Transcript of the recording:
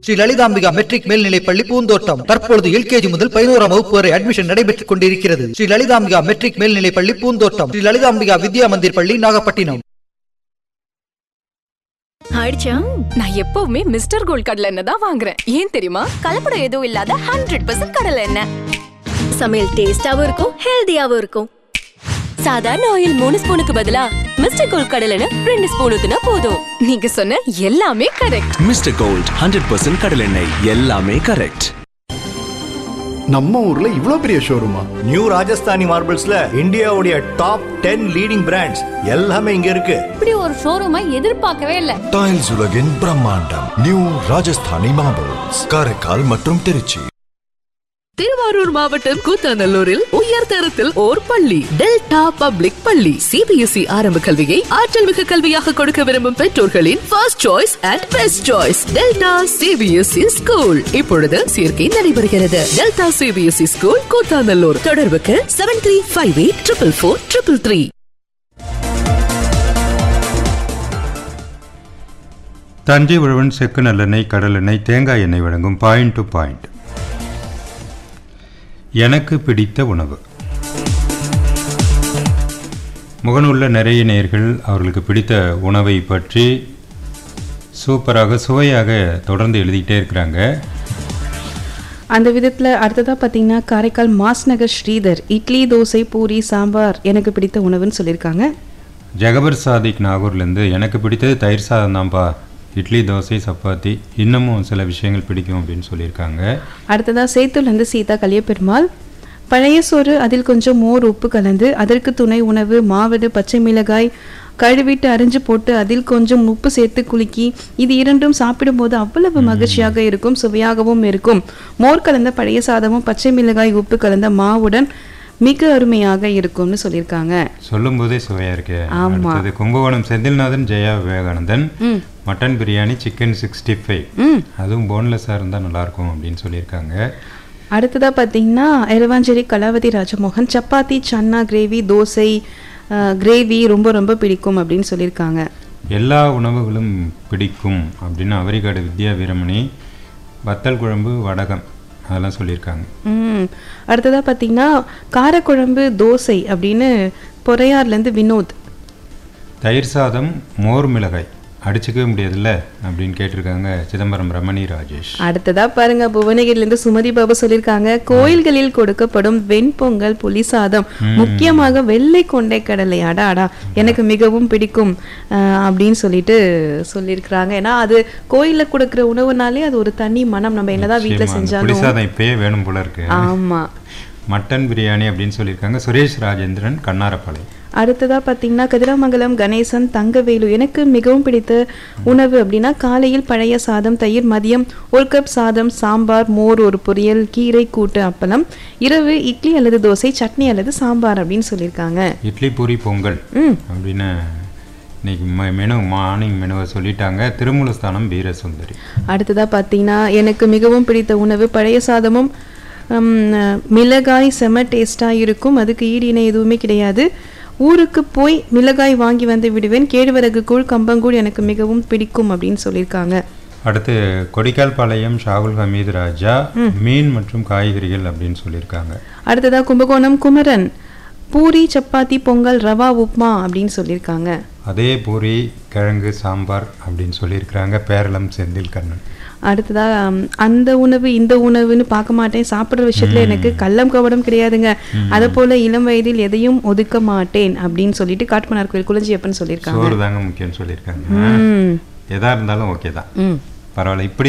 Sri Lalithambika matric மேல்நிலைப் பள்ளி பூந்தோட்டம் தற்பொழுது எல்கேஜி முதல் பதினோராம் வகுப்பு வரை அட்மிஷன் நடைபெற்றுக் கொண்டிருக்கிறது ஸ்ரீ லலிதாம்பிகா மெட்ரிக் மேல்நிலைப் பள்ளி பூந்தோட்டம் ஸ்ரீ லலிதாம்பிகா வித்யா மந்திர் பள்ளி நாகப்பட்டினம் ஆயிடுச்சா நான் எப்பவுமே மிஸ்டர் கோல்ட் கடலை எண்ணெய் தான் வாங்குறேன் ஏன் தெரியுமா கலப்படம் எதுவும் இல்லாத ஹண்ட்ரட் பர்சன்ட் கடலை எண்ணெய் சமையல் டேஸ்டாவும் இருக்கும் ஹெல்தியாவும் இருக்கும் சாதாரண ஆயில் மூணு ஸ்பூனுக்கு பதிலா மிஸ்டர் கோல்ட் கடலை எண்ணெய் ரெண்டு ஸ்பூன் ஊத்துனா போதும் நீங்க சொன்ன எல்லாமே correct mister gold hundred percent கடலெண்ணெய் எல்லாமே கரெக்ட் நம்ம ஊர்ல இவ்ளோ பெரிய ஷோரூமா நியூ ராஜஸ்தானி மார்பிள்ஸ்ல இந்தியாவுடைய டாப் டென் லீடிங் பிராண்ட்ஸ் எல்லாமே இங்க இருக்கு இப்படி ஒரு ஷோரூமை எதிர்பார்க்கவே இல்லை டைல்ஸ் உலகின் பிரம்மாண்டம் நியூ ராஜஸ்தானி மார்பிள்ஸ் காரைக்கால் மற்றும் திருச்சி திருவாரூர் மாவட்டம் கூத்தாநல்லூரில் உயர் தரத்தில் ஓர் பள்ளி டெல்டா பப்ளிக் பள்ளி சிபிஎஸ்இ ஆரம்ப கல்வியை ஆற்றல் மிகு கல்வியாக கொடுக்க விரும்பும் பெற்றோர்களின் first choice and best choice Delta CBSE school இப்பொழுது சேர்க்கை நடைபெறுகிறது டெல்டா சிபிஎஸ்இ ஸ்கூல் கூத்தாநல்லூர் தொடர்புக்கு seven three five eight triple four triple three Thanjai Uzhavan செக்கு நல்லெண்ணெய் கடலெண்ணெய் தேங்காய் எண்ணெய் வழங்கும் பாயிண்ட் டு பாயிண்ட் எனக்கு பிடித்த உணவு முகநூல்ல நிறைய நேயர்கள் அவர்களுக்கு பிடித்த உணவை பற்றி சூப்பராக சுவையாக தொடர்ந்து எழுதிக்கிட்டே இருக்கிறாங்க அந்த விதத்தில் அடுத்ததாக பார்த்தீங்கன்னா காரைக்கால் மாஸ் நகர் ஸ்ரீதர் இட்லி தோசை பூரி சாம்பார் எனக்கு பிடித்த உணவுன்னு சொல்லியிருக்காங்க ஜெகபர் சாதிக் நாகூர்லேருந்து எனக்கு பிடித்தது தயிர் சாதம் தான்ப்பா இட்லி தோசை சப்பாத்தி இன்னமும் சில விஷயங்கள் பிடிக்கும் அப்படின்னு சொல்லியிருக்காங்க அடுத்ததாக சேத்துலேருந்து சீதா கலியபெருமாள் பழைய சோறு அதில் கொஞ்சம் மோர் உப்பு கலந்து அதற்கு துணை உணவு மாவடு பச்சை மிளகாய் கழுவிட்டு அரிஞ்சு போட்டு அதில் கொஞ்சம் உப்பு சேர்த்து குலுக்கி இது இரண்டும் சாப்பிடும்போது அவ்வளவு மகிழ்ச்சியாக இருக்கும் சுவையாகவும் இருக்கும் மோர் கலந்த பழைய சாதமும் பச்சை மிளகாய் உப்பு கலந்த மாவுடன் மிக அருமையாக இருக்கும்னு சொல்லியிருக்காங்க சொல்லும் போதே சுவையா இருக்கு ஆமா. அடுத்தது கும்பகோணம் செந்தில்நாதன் ஜெயா விவேகானந்தன் ம். Mutton biryani chicken sixty five ம். அதுவும் போன்லெஸ்ஸாக இருந்தால் நல்லாயிருக்கும் அப்படின்னு சொல்லியிருக்காங்க அடுத்ததா பார்த்தீங்கன்னா எரவாஞ்சேரி கலாவதி ராஜமோகன் சப்பாத்தி சன்னா கிரேவி தோசை கிரேவி ரொம்ப ரொம்ப பிடிக்கும் அப்படின்னு சொல்லியிருக்காங்க எல்லா உணவுகளும் பிடிக்கும் அப்படின்னு அவரிக்காடு வித்யா வீரமணி வத்தல் குழம்பு வடகம் அதெல்லாம் சொல்லியிருக்காங்க ம் அடுத்ததா பார்த்தீங்கன்னா காரக்குழம்பு தோசை அப்படின்னு பொறையார்லேருந்து வினோத் தயிர் சாதம் மோர் மிளகாய் அடிச்சுக்கவே முடியாதுல்ல அப்படின்னு கேட்டிருக்காங்க சிதம்பரம் ரமணி ராஜேஷ் அடுத்ததா பாருங்க புவனகிரிலேருந்து சுமதி பாபு சொல்லியிருக்காங்க கோயில்களில் கொடுக்கப்படும் வெண்பொங்கல் புளி சாதம் முக்கியமாக வெள்ளை கொண்டை கடலை அடா அடா எனக்கு மிகவும் பிடிக்கும் அஹ், அப்படின்னு சொல்லிட்டு சொல்லியிருக்கிறாங்க ஏன்னா அது கோயில்ல கொடுக்குற உணவுனாலே அது ஒரு தனி மனம் நம்ம என்னதான் வீட்டில் நிச்சயமா, அந்த செஞ்சாலும் புளிசாதம் இப்பயே வேணும் போல இருக்கு ஆமா மட்டன் பிரியாணி அப்படின்னு சொல்லியிருக்காங்க சுரேஷ் ராஜேந்திரன் கண்ணாரப்பாளையம் அடுத்ததா பார்த்தீங்கன்னா கதிராமங்கலம் கணேசன் தங்கவேலு எனக்கு மிகவும் பிடித்த உணவு அப்படின்னா காலையில் பழைய சாதம் தயிர் மதியம் ஒரு கப் சாதம் சாம்பார் மோர் ஒரு பொரியல் கீரை கூட்டு அப்பளம் இரவு இட்லி அல்லது தோசை சட்னி அல்லது சாம்பார் அப்படின்னு சொல்லியிருக்காங்க இட்லி பூரி பொங்கல் ம் அப்படின்னு இன்னைக்கு ம- மெனு மார்னிங் மெனுவை சொல்லிட்டாங்க திருமூலஸ்தானம் வீரசுந்தரி அடுத்ததா பார்த்தீங்கன்னா எனக்கு மிகவும் பிடித்த உணவு பழைய சாதமும் ஹம், மிளகாய் செம டேஸ்டாக இருக்கும் அதுக்கு ஈடு இணை எதுவுமே கிடையாது ஊருக்கு போய் மிளகாய் வாங்கி வந்து விடுவேன் கேழ்வரகு கூழ் கம்பங்கூழ் எனக்கு மிகவும் பிடிக்கும் அப்படின்னு சொல்லியிருக்காங்க அடுத்து கொடிக்கால் பாளையம் ஷாகுல் ஹமீது ராஜா மீன் மற்றும் காய்கறிகள் அப்படின்னு சொல்லியிருக்காங்க அடுத்ததா கும்பகோணம் குமரன் பூரி சப்பாத்தி பொங்கல் ரவா உப்மா அப்படின்னு சொல்லியிருக்காங்க அதே பூரி கிழங்கு சாம்பார் அப்படின்னு சொல்லியிருக்கிறாங்க பேரளம் செந்தில் கண்ணன் அடுத்ததா ஹம், அந்த உணவு இந்த உணவுன்னு பார்க்க மாட்டேன் சாப்பிட்ற விஷயத்துல எனக்கு கள்ளம் கவடம் கிடையாதுங்க அதை போல இளம் வயதில் எதையும் ஒதுக்க மாட்டேன் அப்படின்னு சொல்லிட்டு காட்டுமன்னார் கோயில் குளஞ்சியப்பன் சொல்லியிருக்காங்க சோறு தாங்க முக்கியம்னு சொல்லியிருக்காங்க ம் எதா இருந்தாலும் ஓகே தான் ம் பரவாயில்ல இப்படி